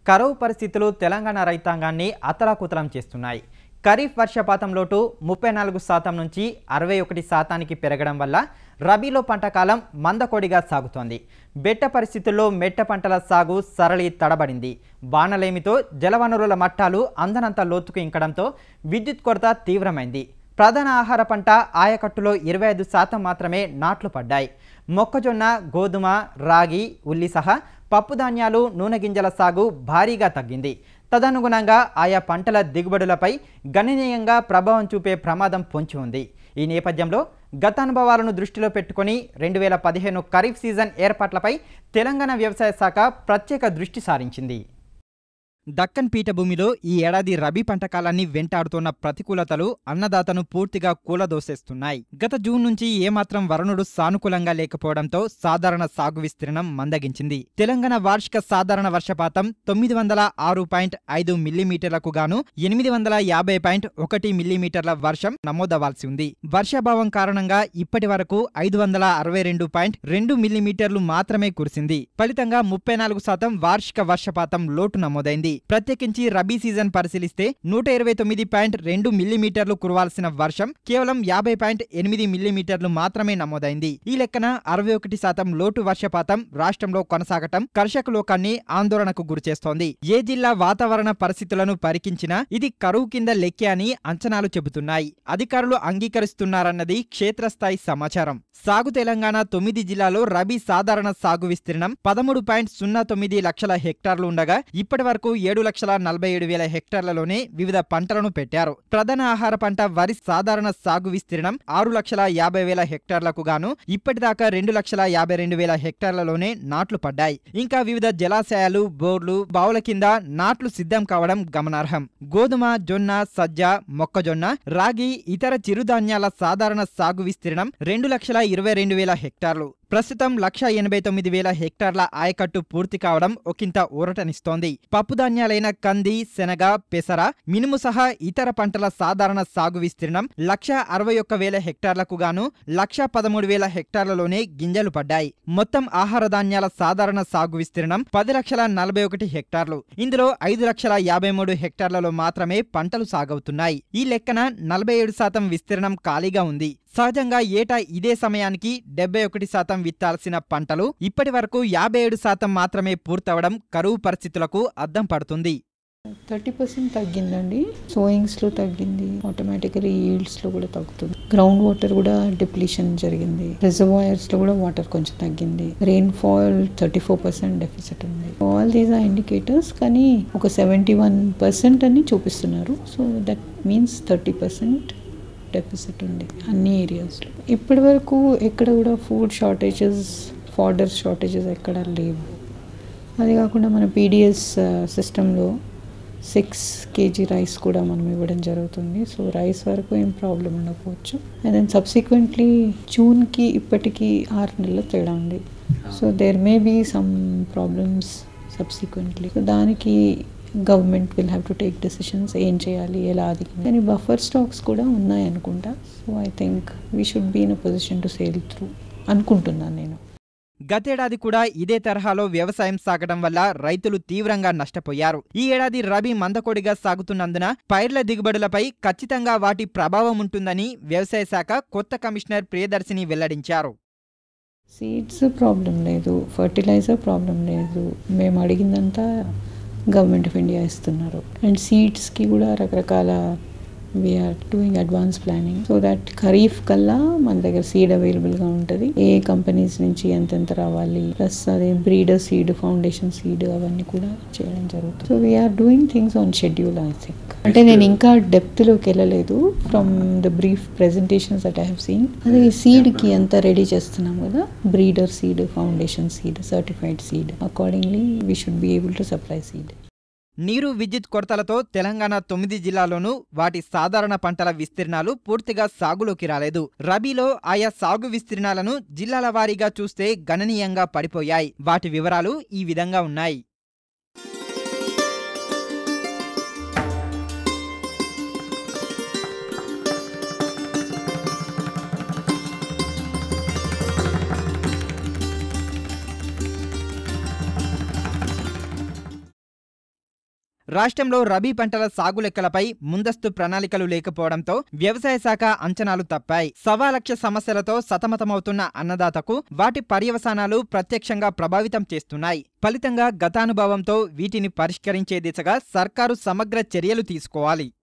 కరువు పరిస్థితులు తెలంగాణ రైతాంగాన్ని అతలాకుతలం చేస్తున్నాయి ఖరీఫ్ వర్షపాతం లోటు ముప్పై నాలుగు శాతం నుంచి అరవై ఒకటి శాతానికి పెరగడం వల్ల రబీలో పంట కాలం మందకొడిగా సాగుతోంది బెట్ట పరిస్థితుల్లో మెట్ట పంటల సాగు సరళి తడబడింది బాణలేమితో జలవనరుల మట్టాలు అందనంత లోతుకు ఇంకడంతో విద్యుత్ కొరత తీవ్రమైంది ప్రధాన ఆహార పంట ఆయకట్టులో ఇరవై ఐదు శాతం మాత్రమే నాట్లు పడ్డాయి మొక్కజొన్న గోధుమ రాగి ఉల్లి సహా పప్పు ధాన్యాలు నూనె గింజల సాగు భారీగా తగ్గింది తదనుగుణంగా ఆయా పంటల దిగుబడులపై గణనీయంగా ప్రభావం చూపే ప్రమాదం పొంచి ఉంది ఈ నేపథ్యంలో గత అనుభవాలను దృష్టిలో పెట్టుకొని రెండు వేల పదిహేను ఖరీఫ్ సీజన్ ఏర్పాట్లపై తెలంగాణ వ్యవసాయ శాఖ ప్రత్యేక దృష్టి సారించింది దక్కన్ పీఠభూమిలో ఈ ఏడాది రబీ పంట కాలాన్ని వెంటాడుతున్న ప్రతికూలతలు అన్నదాతను పూర్తిగా కూలదోసేస్తున్నాయి గత జూన్ నుంచి ఏమాత్రం వరుణుడు సానుకూలంగా లేకపోవడంతో సాధారణ సాగు విస్తీర్ణం మందగించింది తెలంగాణ వార్షిక సాధారణ వర్షపాతం తొమ్మిది వందల ఆరు పాయింట్ ఐదు మిల్లీమీటర్లకు గాను ఎనిమిది వందల యాభై పాయింట్ ఒకటి మిల్లీమీటర్ల వర్షం నమోదవ్వాల్సి ఉంది వర్షాభావం కారణంగా ఇప్పటి వరకు ఐదు వందల అరవై రెండు పాయింట్ రెండు మిల్లీమీటర్లు మాత్రమే కురిసింది ఫలితంగా ముప్పై నాలుగు శాతం వార్షిక వర్షపాతం లోటు నమోదైంది ప్రత్యేకించి రబీ సీజన్ పరిశీలిస్తే నూట ఇరవై తొమ్మిది పాయింట్ రెండు మిల్లీమీటర్లు కురవాల్సిన వర్షం కేవలం యాభై పాయింట్ ఎనిమిది మిల్లీమీటర్లు మాత్రమే నమోదైంది ఈ లెక్కన అరవై ఒకటి శాతం లోటు వర్షపాతం రాష్ట్రంలో కొనసాగటం కర్షక లోకాన్ని ఆందోళనకు గురిచేస్తోంది ఏ జిల్లా వాతావరణ పరిస్థితులను పరికించినా ఇది కరువు కింద లెక్కే అని అంచనాలు చెబుతున్నాయి అధికారులు అంగీకరిస్తున్నారన్నది క్షేత్రస్థాయి సమాచారం సాగు తెలంగాణ తొమ్మిది జిల్లాలో రబీ సాధారణ సాగు విస్తీర్ణం పదమూడు పాయింట్ సున్నా తొమ్మిది లక్షల హెక్టార్లు ఉండగా ఇప్పటి వరకు ఏడు లక్షల నలభై ఏడు వేల హెక్టార్లలోనే వివిధ పంటలను పెట్టారు ప్రధాన ఆహార పంట వరి సాధారణ సాగు విస్తీర్ణం ఆరు లక్షల యాభై వేల హెక్టార్లకు గాను ఇప్పటిదాకా రెండు లక్షల యాభై రెండు వేల హెక్టార్లలోనే నాట్లు పడ్డాయి ఇంకా వివిధ జలాశయాలు బోర్లు బావుల కింద నాట్లు సిద్ధం కావడం గమనార్హం గోధుమ జొన్న సజ్జ మొక్కజొన్న రాగి ఇతర చిరుధాన్యాల సాధారణ సాగు విస్తీర్ణం రెండు లక్షల ఇరవై రెండు వేల హెక్టార్లు ప్రస్తుతం లక్ష ఎనభై తొమ్మిది వేల హెక్టార్ల ఆయకట్టు పూర్తి కావడం ఒకంత ఊరటనిస్తోంది పప్పు ధాన్యాలైన కంది శనగ పెసర మినుము సహా ఇతర పంటల సాధారణ సాగు విస్తీర్ణం లక్ష అరవై ఒక్క వేల హెక్టార్లకు గాను లక్ష పదమూడు వేల హెక్టార్లలోనే గింజలు పడ్డాయి మొత్తం ఆహార ధాన్యాల సాధారణ సాగు విస్తీర్ణం పది లక్షల నలభై ఒకటి హెక్టార్లు ఇందులో ఐదు లక్షల యాభై మూడు హెక్టార్లలో మాత్రమే పంటలు సాగవుతున్నాయి ఈ లెక్కన నలభై ఏడు శాతం విస్తీర్ణం ఖాళీగా ఉంది సహజంగా ఏటా ఇదే సమయానికి డెబ్బై ఒకటి శాతం విత్తాల్సిన పంటలు ఇప్పటి వరకు యాభై ఏడు శాతం మాత్రమే పూర్తవడం కరువు పరిస్థితులకు అద్దం పడుతుంది థర్టీ పర్సెంట్ తగ్గిందండి సోయింగ్స్లో తగ్గింది ఆటోమేటికలీ ఈల్డ్స్లో కూడా తగ్గుతుంది గ్రౌండ్ వాటర్ కూడా డిప్లీషన్ జరిగింది రిజర్వాయర్స్లో కూడా వాటర్ కొంచెం తగ్గింది rainfall thirty four percent deficit ఉంది ఆల్ దీస్ ఆర్ ఇండికేటర్స్ కానీ ఒక సెవెంటీ వన్ పర్సెంట్ అని చూపిస్తున్నారు so that means thirty percent deficit ఉంది అన్ని ఏరియాస్లో ఇప్పటి వరకు ఎక్కడ కూడా ఫుడ్ షార్టేజెస్ ఫాడర్ షార్టేజెస్ ఎక్కడ లేవు అది కాకుండా మన పీడిఎస్ సిస్టంలో సిక్స్ కేజీ రైస్ కూడా మనం ఇవ్వడం జరుగుతుంది సో రైస్ వరకు ఏం ప్రాబ్లం ఉండకపోవచ్చు అండ్ దెన్ సబ్సిక్వెంట్లీ జూన్కి ఇప్పటికీ ఆరు నెలల తేడా ఉంది so there may be some problems subsequently so దానికి government will have to take decisions ఏం చేయాలి ఎలా అది కానీ బఫర్ స్టాక్స్ కూడా ఉన్నాయి అనుకుంటా so I think we should be in a position to sail through అనుకుంటున్నాను నేను గతేడాది కూడా ఇదే తరహాలో వ్యవసాయం సాగడం వల్ల రైతులు తీవ్రంగా నష్టపోయారు ఈ ఏడాది రబీ మందకొడిగా సాగుతున్నందున పైర్ల దిగుబడులపై ఖచ్చితంగా వాటి ప్రభావం ఉంటుందని వ్యవసాయ శాఖ కొత్త కమిషనర్ ప్రియదర్శిని వెల్లడించారు సీడ్స్ ప్రాబ్లం లేదు ఫర్టిలైజర్ ప్రాబ్లం లేదు మేము అడిగిందంతా గవర్నమెంట్ ఆఫ్ ఇండియా ఇస్తున్నారు అండ్ సీడ్స్కి కూడా రకరకాల we're doing advance planning so that kharif కల్లా మన దగ్గర సీడ్ అవైలబుల్గా ఉంటుంది ఏ కంపెనీస్ నుంచి ఎంతెంత రావాలి ప్లస్ అదే బ్రీడర్ సీడ్ ఫౌండేషన్ సీడ్ అవన్నీ కూడా చేయడం జరుగుతుంది so we're doing things on schedule I think అంటే నేను ఇంకా డెప్త్లోకి వెళ్ళలేదు from the brief presentations that I have seen అదే సీడ్కి ఎంత రెడీ చేస్తున్నాం కదా breeder seed foundation seed certified seed accordingly we should be able to supply seed నీరు విద్యుత్ కొరతలతో తెలంగాణ తొమ్మిది జిల్లాల్లోనూ వాటి సాధారణ పంటల విస్తీర్ణాలు పూర్తిగా సాగులోకి రాలేదు రబీలో ఆయా సాగు విస్తీర్ణాలను జిల్లాల వారీగా చూస్తే గణనీయంగా పడిపోయాయి వాటి వివరాలు ఈ విధంగా ఉన్నాయి రాష్ట్రంలో రబీ పంటల సాగు లెక్కలపై ముందస్తు ప్రణాళికలు లేకపోవడంతో వ్యవసాయ శాఖ అంచనాలు తప్పాయి సవా లక్ష సమస్యలతో సతమతమవుతున్న అన్నదాతకు వాటి పర్యవసానాలు ప్రత్యక్షంగా ప్రభావితం చేస్తున్నాయి ఫలితంగా గతానుభవంతో వీటిని పరిష్కరించే దిశగా సర్కారు సమగ్ర చర్యలు తీసుకోవాలి